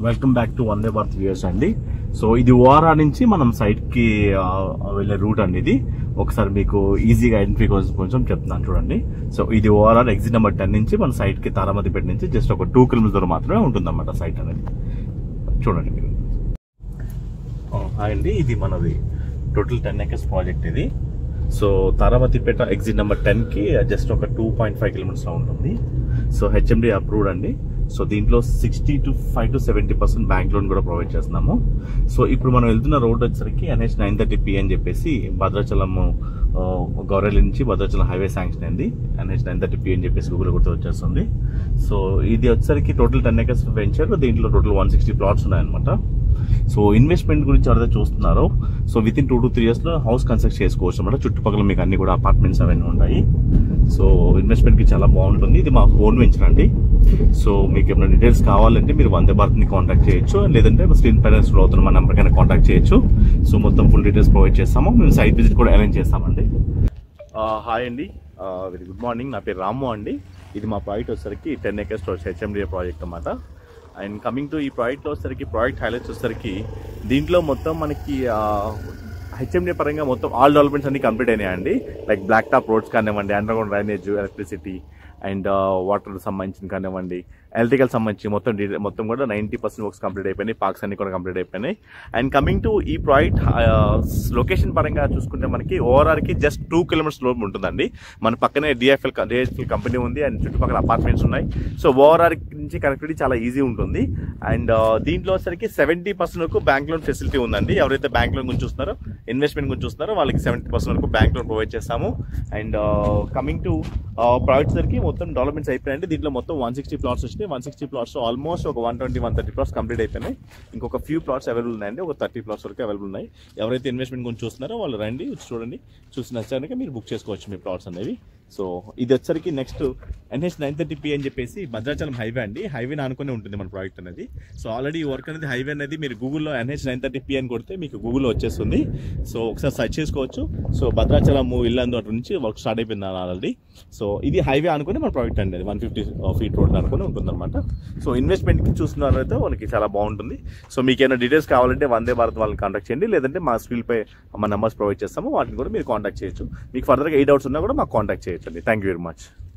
welcome back to Vande Bharat viewers అండి so ఇది ORR నుంచి మనం సైట్ కి ఆ, వెళ్ళే రూట్ అండి ఇది ఒకసారి మీకు ఈజీగా ఐడెంటిఫై కోసం కొంచెం చెప్తున్నాను చూడండి సో ఇది ఓఆర్ఆర్ ఎగ్జిట్ నెంబర్ టెన్ నుంచి మన సైట్ కి తారామతిపేట నుంచి జస్ట్ ఒక టూ కిలోమీటర్స్ దూరం మాత్రమే ఉంటుందన్నమాట సైట్ అనేది చూడండి మీరు హాయ్ అండి ఇది మనది టోటల్ టెన్ ఎకర్స్ ప్రాజెక్ట్ ఇది so Taramatipet exit number ten కి జస్ట్ ఒక టూ పాయింట్ ఫైవ్ కిలోమీటర్స్ ఉంటుంది సో హెచ్ఎండి అప్రూవ్డ్ అండి సో దీంట్లో sixty to five to seventy percent bank loan కూడా ప్రొవైడ్ చేస్తున్నాము సో ఇప్పుడు మనం వెళ్తున్న రోడ్ వచ్చేసరికి ఎన్హెచ్ నైన్ థర్టీ పి అని చెప్పేసి భద్రాచలం ఆ, గౌరెల్లి నుంచి భద్రాచలం హైవే శాంక్షన్ అయింది ఎన్హెచ్ నైన్ థర్టీ పి అని చెప్పేసి గూగుల్ గుర్తు వచ్చేస్తుంది సో ఇది వచ్చేసరికి టోటల్ టెన్ ఎకర్స్ వెంచర్ దీంట్లో టోటల్ వన్ సిక్స్టీ ప్లాట్స్ ఉన్నాయన్నమాట సో ఇన్వెస్ట్మెంట్ గురించి ఎవరైతే చూస్తున్నారో so with in two to three years లో హౌస్ కన్స్ట్రక్ట్ చేసుకోవచ్చు అనమాట చుట్టుపక్కల మీకు అన్ని కూడా అపార్ట్మెంట్స్ అవన్నీ ఉంటాయి సో ఇన్వెస్ట్మెంట్ కి చాలా బాగుంటుంది ఇది మా ఓన్ వెంచర్ అండి సో మీకు ఏమైనా డీటెయిల్స్ కావాలంటే మీరు వందే భారత్ ని కాంటాక్ట్ చేయొచ్చు లేదంటే స్క్రీన్ పైన స్క్రోల్ అవుతున్న మా నెంబర్ కైనా కాంటాక్ట్ చేయొచ్చు సో మొత్తం ఫుల్ డీటెయిల్స్ ప్రొవైడ్ చేస్తాము మేము సైట్ విజిట్ కూడా అరేంజ్ చేస్తామండి హాయ్ అండి వెరీ గుడ్ మార్నింగ్ నా పేరు రాము అండి ఇది మా ప్రాజెక్ట్ వచ్చేసరికి టెన్ ఎకర్స్ హెచ్ఎండిఏ ప్రాజెక్ట్ అన్నమాట అండ్ కమింగ్ టు ఈ ప్రాజెక్ట్లో వచ్చేసరికి ప్రాజెక్ట్ హైలైట్స్ వచ్చేసరికి దీంట్లో మొత్తం మనకి హెచ్ఎండి పరంగా మొత్తం ఆల్ డెవలప్మెంట్స్ అన్ని కంప్లీట్ అయినాయండి లైక్ బ్లాక్ టాప్ రోడ్స్ కానివ్వండి underground drainage electricity and water సంబంధించిన కానివ్వండి ఎలక్ట్రికల్ సంబంధించి మొత్తం డీటెయిల్ మొత్తం కూడా నైంటీ పర్సెంట్ వర్క్స్ కంప్లీట్ అయిపోయినాయి పార్క్స్ అన్ని కూడా కంప్లీట్ అయిపోయినాయి అండ్ కమింగ్ టు ఈ ప్రాజెక్ట్ లొకేషన్ పరంగా చూసుకుంటే మనకి ఓవరాల్ కి జస్ట్ టూ కిలోమీటర్స్ లో ఉంటుందండి మన పక్కనే డిఎఫ్ఎల్ డిఎఫ్ఎల్ కంపెనీ ఉంది అండ్ చుట్టుపక్కల అపార్ట్మెంట్స్ ఉన్నాయి సో ఓవరాల్ నుంచి కనెక్టివిటీ చాలా ఈజీ ఉంటుంది అండ్ దీంట్లో వచ్చేసరికి సెవెంటీ పర్సెంట్ వరకు బ్యాంక్ లోన్ ఫెసిలిటీ ఉందండి ఎవరైతే బ్యాంక్ లోన్ గురించి చూస్తున్నారో ఇన్వెస్ట్మెంట్ గురించి చూస్తున్నారో వాళ్ళకి సెవెంటీ పర్సెంట్ వరకు బ్యాంక్ లోన్ ప్రొవైడ్ చేస్తాము అండ్ కమింగ్ టు ప్రాజెక్ట్స్ దగ్గరికి మొత్తం డెవలప్మెంట్స్ అయిపోయాయండి దీంట్లో మొత్తం వన్ సిక్స్టీ ప్లాట్స్ వచ్చినాయి వన్ సిక్స్టీ ప్లాట్స్ ఆల్మోస్ట్ ఒక one twenty one thirty plots complete అయిపోయినాయి ఇంకొక ఫ్యూ ప్లాట్స్ అవైలబుల్ ఉన్నాయండి ఒక థర్టీ ప్లాట్స్ వరకు అవైలబుల్ ఉన్నాయి ఎవరైతే ఇన్వెస్ట్మెంట్ గురించి చూస్తున్నారో వాళ్ళు రండి వచ్చి చూడండి చూసి నచ్చాక మీరు బుక్ చేసుకోవచ్చు మీ ప్లాట్స్ అనేవి సో ఇది వచ్చరికి next NH nine thirty P అని చెప్పేసి భద్రాచలం హైవే అండి హైవే ఆనుకునే ఉంటుంది మన ప్రాజెక్ట్ అనేది సో ఆల్రెడీ ఈ వర్క్ అనేది హైవే అనేది మీరు గూగుల్లో ఎన్హెచ్ నైన్ థర్టీ పి అని కొడితే మీకు గూగుల్లో వచ్చేస్తుంది సో ఒకసారి సెర్చ్ చేసుకోవచ్చు సో భద్రాచలం ఇల్లందు అటు నుంచి వర్క్ స్టార్ట్ అయిపోయింది ఆల్రెడీ సో ఇది హైవే అనుకుని మన ప్రాజెక్ట్ అండి అది వన్ ఫిఫ్టీ ఫీట్ రోడ్ అనుకుని ఉంటుందన్నమాట సో ఇన్వెస్ట్మెంట్కి చూస్తున్నారైతే మనకి చాలా బాగుంటుంది సో మీకు ఏమైనా డీటెయిల్స్ కావాలంటే వందే భారత్ వాళ్ళని కాంటాక్ట్ చేయండి లేదంటే మా స్క్రీన్ పై మా నెంబర్స్ ప్రొవైడ్ చేస్తాము వాటిని కూడా మీరు కాంటాక్ట్ చేయొచ్చు మీకు ఫర్దర్గా ఏ డౌట్స్ ఉన్నా కూడా మాకు కాంటాక్ట్ చేయొచ్చు అండి థ్యాంక్ యూ వెరీ మచ్